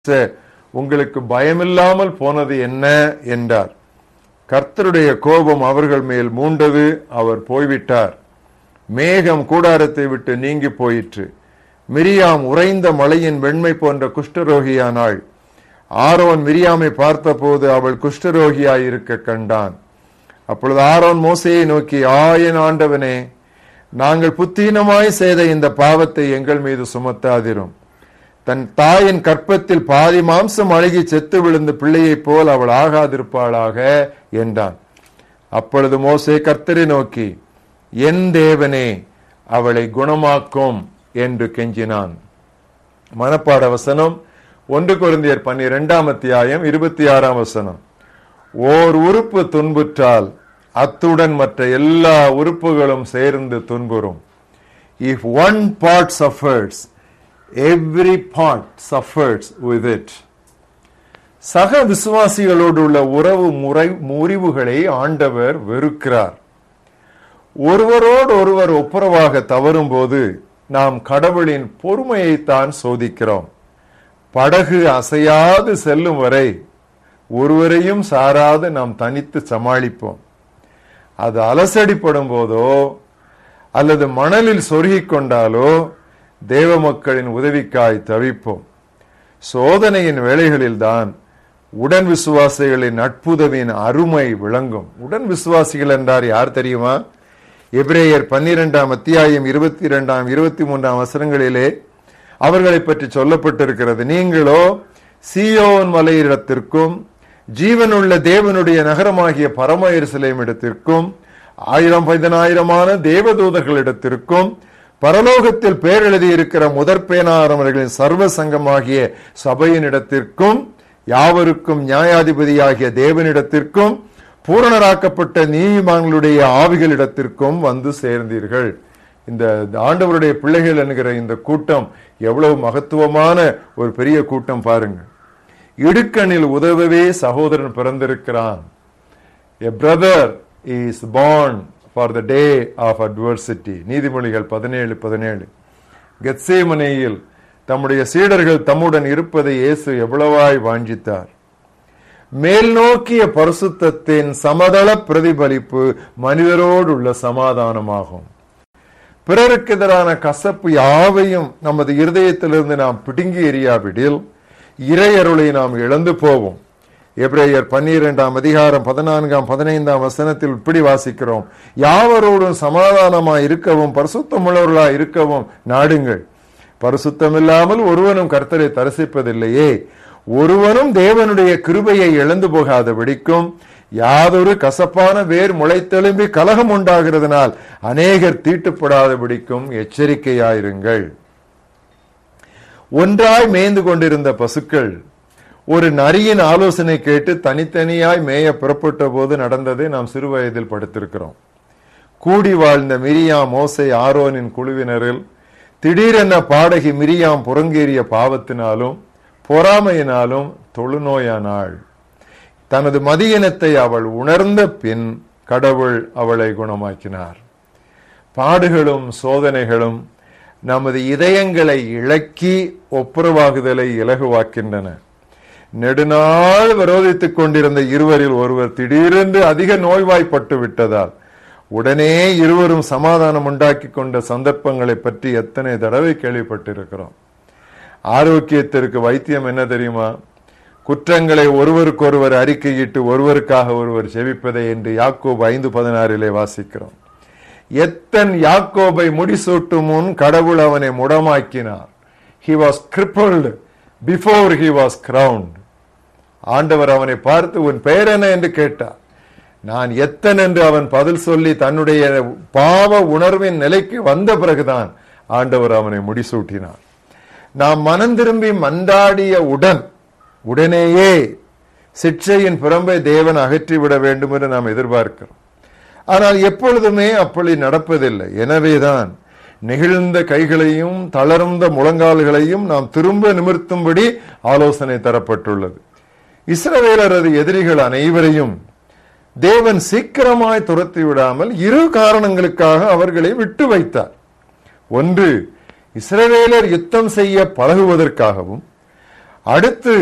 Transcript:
உங்களுக்கு பயமில்லாமல் போனது என்ன என்றார் கர்த்தருடைய கோபம் அவர்கள் மேல் மூண்டது அவர் போய்விட்டார் மேகம் கூடாரத்தை விட்டு நீங்கி போயிற்று மிரியாம் உறைந்த மலையின் வெண்மை போன்ற குஷ்டரோகியானாள் ஆரோன் மிரியாமை பார்த்தபோது அவள் குஷ்டரோகியாயிருக்க கண்டான் அப்பொழுது ஆரோன் மோசையை நோக்கி ஆயன் ஆண்டவனே நாங்கள் புத்தீனமாய் செய்த இந்த பாவத்தை எங்கள் மீது சுமத்தாதிரும் தன் தாயின் கற்பத்தில் பாதி மாம்சம் அழுகி செத்து விழுந்த பிள்ளையைப் போல் அவள் ஆகாதிருப்பாளாக என்றான் அப்பொழுது மோசே கர்த்தரை நோக்கி என் தேவனே அவளை குணமாக்கும் என்று கெஞ்சினான் மனப்பாட வசனம் ஒன்று குருந்தியர் பன்னிரெண்டாம் அத்தியாயம் இருபத்தி ஆறாம் வசனம் ஓர் உறுப்பு துன்புற்றால் அத்துடன் மற்ற எல்லா உறுப்புகளும் சேர்ந்து துன்புறும் if one part suffers every part suffers with it சக விசுவாசிகளோடு உள்ள உறவு முறை முறிவுகளை ஆண்டவர் வெறுக்கிறார் ஒருவரோடு ஒருவர் ஒப்புரவாக தவறும் போது நாம் கடவுளின் பொறுமையைத்தான் சோதிக்கிறோம் படகு அசையாது செல்லும் வரை ஒருவரையும் சாராது நாம் தனித்து சமாளிப்போம் அது அலசடிப்படும் போதோ அல்லது மணலில் சொருகிக் கொண்டாலோ தேவ மக்களின் உதவிக்காய் தவிப்போம் சோதனையின் வேளைகளில்தான் உடன் விசுவாசிகளின் நட்புதவியின் அருமை விளங்கும் உடன் விசுவாசிகள் என்றார் யார் தெரியுமா எபிரேயர் பன்னிரெண்டாம் அத்தியாயம் இருபத்தி இரண்டாம் இருபத்தி மூன்றாம் வசனங்களிலே அவர்களை பற்றி சொல்லப்பட்டிருக்கிறது நீங்களோ சியோன் மலையிடத்திற்கும் ஜீவனுள்ள தேவனுடைய நகரமாகிய பரம எருசலேம் இடத்திற்கும் ஆயிரம் பதினாயிரமான தேவதூதர்களிடத்திற்கும் பரலோகத்தில் பேர் எழுதியிருக்கிற முதற் பேனாரவர்களின் சர்வ சங்கமாகிய சபையின் இடத்திற்கும் யாவருக்கும் நியாயாதிபதியாகிய தேவனிடத்திற்கும் பூரணராக்கப்பட்ட நீதிமான்களுடைய ஆவிகளிடத்திற்கும் வந்து சேர்ந்தீர்கள் இந்த ஆண்டவருடைய பிள்ளைகள் என்கிற இந்த கூட்டம் எவ்வளவு மகத்துவமான ஒரு பெரிய கூட்டம் பாருங்க இடுக்கணில் உதவவே சகோதரன் பிறந்திருக்கிறான் a brother is born for the day of adversity நீதிமொழிகள் பதினேழு பதினேழு கெத்சேமனையில் தம்முடைய சீடர்கள் தம்முடன் இருப்பதை இயேசு எவ்வளவாய் வாஞ்சித்தார் மேல் நோக்கிய பரிசுத்தத்தின் சமதள பிரதிபலிப்பு மனிதரோடு உள்ள சமாதானமாகும் பிறருக்கு எதிரான கசப்பு யாவையும் நமது இருதயத்திலிருந்து நாம் பிடுங்கி எறியாவிடில் இறையருளை நாம் இழந்து போவோம் எப்ரேயர் பன்னிரெண்டாம் அதிகாரம் பதினான்காம் பதினைந்தாம் வசனத்தில் இப்படி வாசிக்கிறோம் யாவரோடும் சமாதானமாய் இருக்கவும் பரிசுத்தமுள்ளவர்களாய் இருக்கவும் நாடுங்கள் பரிசுத்தம் இல்லாமல் ஒருவனும் கர்த்தரை தரிசிப்பதில்லையே ஒருவனும் தேவனுடைய கிருபையை இழந்து போகாதபடிக்கும் யாதொரு கசப்பான வேர் முளைத்தெலும்பி கலகம் உண்டாகிறதுனால் அநேகர் தீட்டுப்படாதபடிக்கும் எச்சரிக்கையாயிருங்கள் ஒன்றாய் மேய்ந்து கொண்டிருந்த பசுக்கள் ஒரு நரியின் ஆலோசனை கேட்டு தனித்தனியாய் மேய புறப்பட்ட போது நடந்ததை நாம் சிறு வயதில் படுத்திருக்கிறோம் கூடி வாழ்ந்த மிரியாம் மோசை ஆரோனின் குழுவினரில் திடீரென பாடகி மிரியாம் புறங்கேறிய பாவத்தினாலும் பொறாமையினாலும் தொழுநோயானாள் தனது மதியினத்தை அவள் உணர்ந்த பின் கடவுள் அவளை குணமாக்கினார் பாடுகளும் சோதனைகளும் நமது இதயங்களை இழக்கி ஒப்புரவாகுதலை இலகுவாக்கின்றன நெடுநாள் விரோதித்துக் கொண்டிருந்த இருவரில் ஒருவர் திடீரென்று அதிக நோய்வாய்ப்பட்டு விட்டதால் உடனே இருவரும் சமாதானம் உண்டாக்கி கொண்ட சந்தர்ப்பங்களை பற்றி எத்தனை தடவை கேள்விப்பட்டிருக்கிறோம் ஆரோக்கியத்திற்கு வைத்தியம் என்ன தெரியுமா குற்றங்களை ஒருவருக்கொருவர் அறிக்கையிட்டு ஒருவருக்காக ஒருவர் செவிப்பதை என்று யாக்கோப் ஐந்து பதினாறிலே வாசிக்கிறோம் எத்தன் யாக்கோபை முடிசூட்டும் முன் கடவுள் அவனை முடமாக்கினார் he was crippled before he was crowned ஆண்டவர் அவனை பார்த்து உன் பெயர் என்ன என்று கேட்டார் நான் எத்தன் என்று அவன் பதில் சொல்லி தன்னுடைய பாவ உணர்வின் நிலைக்கு வந்த பிறகுதான் ஆண்டவர் அவனை முடிசூட்டினார் நாம் மனம் திரும்பி மன்றாடிய உடன் உடனேயே சிற்றையின் புறம்பை தேவன் அகற்றிவிட வேண்டும் என்று நாம் எதிர்பார்க்கிறோம் ஆனால் எப்பொழுதுமே அப்படி நடப்பதில்லை எனவேதான் நெகிழ்ந்த கைகளையும் தளர்ந்த முழங்கால்களையும் நாம் திரும்ப நிமிர்த்தும்படி ஆலோசனை தரப்பட்டுள்ளது இஸ்ரவேலரது எதிரிகள் அனைவரையும் தேவன் சீக்கிரமாய் துரத்தி விடாமல் இரு காரணங்களுக்காக அவர்களை விட்டு வைத்தார் ஒன்று இஸ்ரவேலர் யுத்தம் செய்ய பழகுவதற்காகவும் அடுத்து